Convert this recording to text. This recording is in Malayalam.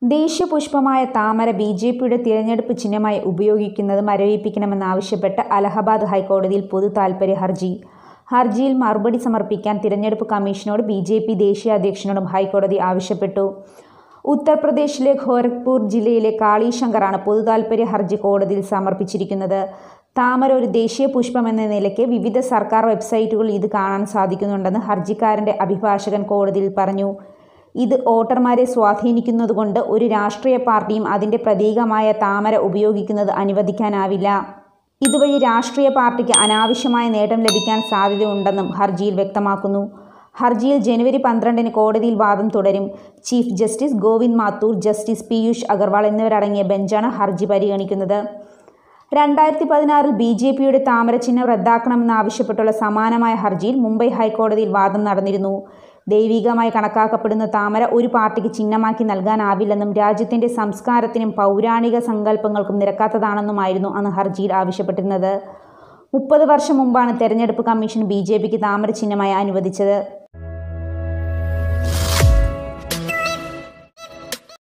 ദേശീയപുഷ്പമായ താമര ബി ജെ പിയുടെ തിരഞ്ഞെടുപ്പ് ചിഹ്നമായി ഉപയോഗിക്കുന്നത് മരവിപ്പിക്കണമെന്നാവശ്യപ്പെട്ട് അലഹബാദ് ഹൈക്കോടതിയിൽ പൊതു താൽപര്യ ഹർജി ഹർജിയിൽ മറുപടി സമർപ്പിക്കാൻ തിരഞ്ഞെടുപ്പ് കമ്മീഷനോട് ബി ജെ പി ദേശീയ അധ്യക്ഷനോടും ഹൈക്കോടതി ആവശ്യപ്പെട്ടു ഉത്തർപ്രദേശിലെ ഗോരഖ്പൂർ ജില്ലയിലെ കാളിശങ്കറാണ് പൊതു താൽപര്യ ഹർജി കോടതിയിൽ സമർപ്പിച്ചിരിക്കുന്നത് താമര ഒരു ദേശീയ പുഷ്പം എന്ന നിലയ്ക്ക് വിവിധ സർക്കാർ വെബ്സൈറ്റുകളിൽ ഇത് കാണാൻ സാധിക്കുന്നുണ്ടെന്ന് ഹർജിക്കാരന്റെ അഭിഭാഷകൻ കോടതിയിൽ പറഞ്ഞു ഇത് വോട്ടർമാരെ സ്വാധീനിക്കുന്നതുകൊണ്ട് ഒരു രാഷ്ട്രീയ പാർട്ടിയും അതിന്റെ പ്രതീകമായ താമര ഉപയോഗിക്കുന്നത് അനുവദിക്കാനാവില്ല ഇതുവഴി രാഷ്ട്രീയ പാർട്ടിക്ക് അനാവശ്യമായ നേട്ടം ലഭിക്കാൻ സാധ്യതയുണ്ടെന്നും ഹർജിയിൽ വ്യക്തമാക്കുന്നു ഹർജിയിൽ ജനുവരി പന്ത്രണ്ടിന് കോടതിയിൽ വാദം തുടരും chief justice Govind Mathur justice Piyush Agarwal എന്നിവരടങ്ങിയ ബെഞ്ചാണ് ഹർജി പരിഗണിക്കുന്നത് രണ്ടായിരത്തി പതിനാറിൽ ബി ജെ പിയുടെ താമര ചിഹ്നം റദ്ദാക്കണമെന്നാവശ്യപ്പെട്ടുള്ള സമാനമായ ഹർജിയിൽ മുംബൈ ഹൈക്കോടതിയിൽ വാദം നടന്നിരുന്നു ദൈവികമായി കണക്കാക്കപ്പെടുന്ന താമര ഒരു പാർട്ടിക്ക് ചിഹ്നമാക്കി നൽകാനാവില്ലെന്നും രാജ്യത്തിന്റെ സംസ്കാരത്തിനും പൗരാണിക സങ്കല്പങ്ങൾക്കും നിരക്കാത്തതാണെന്നുമായിരുന്നു അന്ന് ഹർജിയിൽ ആവശ്യപ്പെട്ടിരുന്നത് മുപ്പത് വർഷം മുമ്പാണ് തെരഞ്ഞെടുപ്പ് കമ്മീഷൻ ബി ജെ പിക്ക് താമര ചിഹ്നമായി അനുവദിച്ചത്